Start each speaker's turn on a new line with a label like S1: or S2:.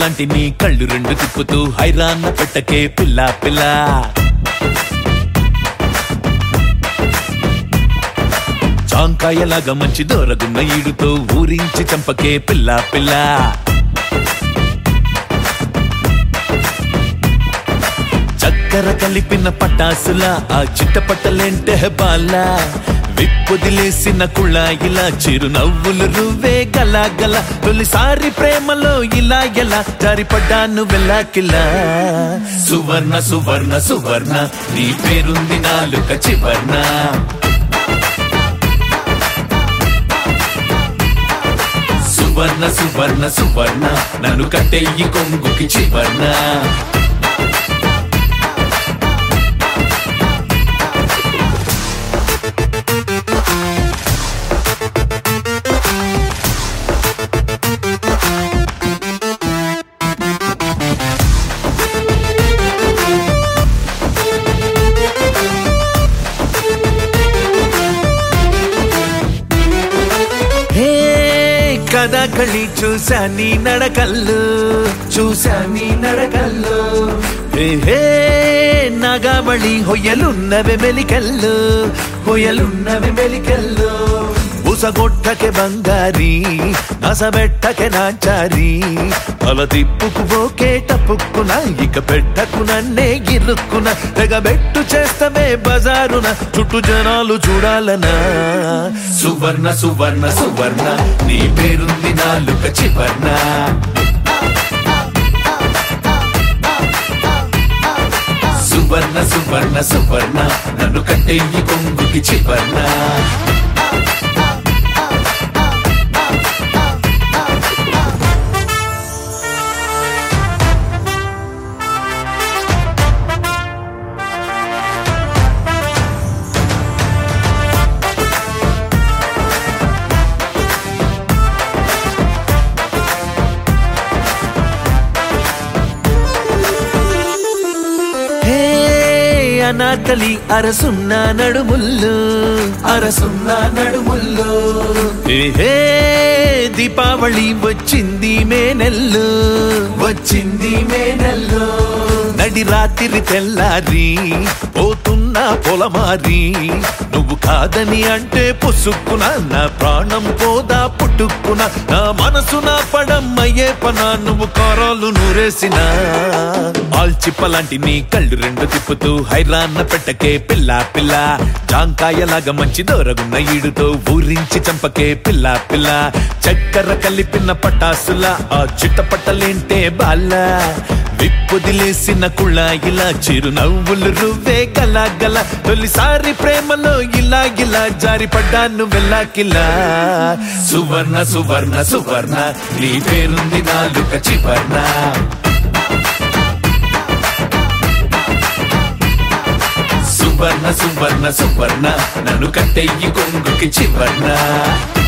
S1: లాంటి నీ కళ్ళు రెండు తిప్పుతూ హైరాన్న పెట్టకే పిల్ల పిల్ల చాంకాయలాగా మంచి దొరగున్న ఈడుతో ఊరించి చంపకే పిల్ల పిల్ల చక్కెర కలిపిన పటాసులా ఆ చిట్టపట్టలేంటే బాల విప్పొదిలేసిన కుళాయిలా చిరునవ్వులు రువ్వే గలాగల తొలిసారి ప్రేమలో ఇలా ఎలా జారిపడ్డాను వెళ్ళకిలా సువర్ణ సువర్ణ సువర్ణ నీ పేరుంది నాలుక చివర్ణ సువర్ణ సువర్ణ సువర్ణ నన్ను కట్టెయ్యి కొంగుకి చివర్ణ హే కథకళి చూసా నీ నడకల్లు చూసా నీ నడకల్లు హే హే నాగావళి హొయ్యలున్నవే మెలికల్లు హొయ్యలున్నవే మెలికల్లు ఉసగొట్టకే బంగారి నసబెట్టకే నాచారి అల తిప్పుకు పోకే టప్పుక్కున ఇక పెట్టకు నన్నే గిరుక్కున తెగబెట్టు చేస్తమే బజారున చుట్టూ జనాలు చూడాలనా సువర్ణ సువర్ణ సువర్ణ నీ పేరుంది నాలుక చివర్ణ సువర్ణ సువర్ణ సువర్ణ నన్ను కట్టెయ్యి కొంగుకి చివర్ణ హే అనార్కలి అరసున్న నడుముల్లు అరసున్న నడుముల్లు హే హే దీపావళి వచ్చింది మే నెల్లు వచ్చింది మే నెల్లు నడి రాత్రి తెల్లారి పోతున్న పొలమారి నువ్వు కాదని అంటే పొసుక్కున నా ప్రాణం పోదా పుట్టుక్కున నా మనసు నా పడమ్మయ్యే పన నువ్వు కారాలు నూరేసిన ఆల్చిప్పలాంటి నీ కళ్ళు రెండు తిప్పుతూ హైరాన్న పెట్టకే పిల్ల పిల్ల జాంకాయలాగా మంచి దొరగున్న ఈడుతో ఊరించి చంపకే పిల్ల పిల్ల చక్కెర కలిపిన పటాసులా ఆ చిట్టపట్టలేంటే బాల విప్పొదిలేసిన కుళాయిలా చిరునవ్వులు రువ్వే గలాగల తొలిసారి ప్రేమలో ఇలా ఇలా జారిపడ్డాను వెళ్ళకిలా సువర్ణ సువర్ణ సువర్ణ నీ పేరుంది నాలుక చివర్ణ సువర్ణ సువర్ణ సువర్ణ నన్ను కట్టెయ్యి కొంగుకి చివర్ణ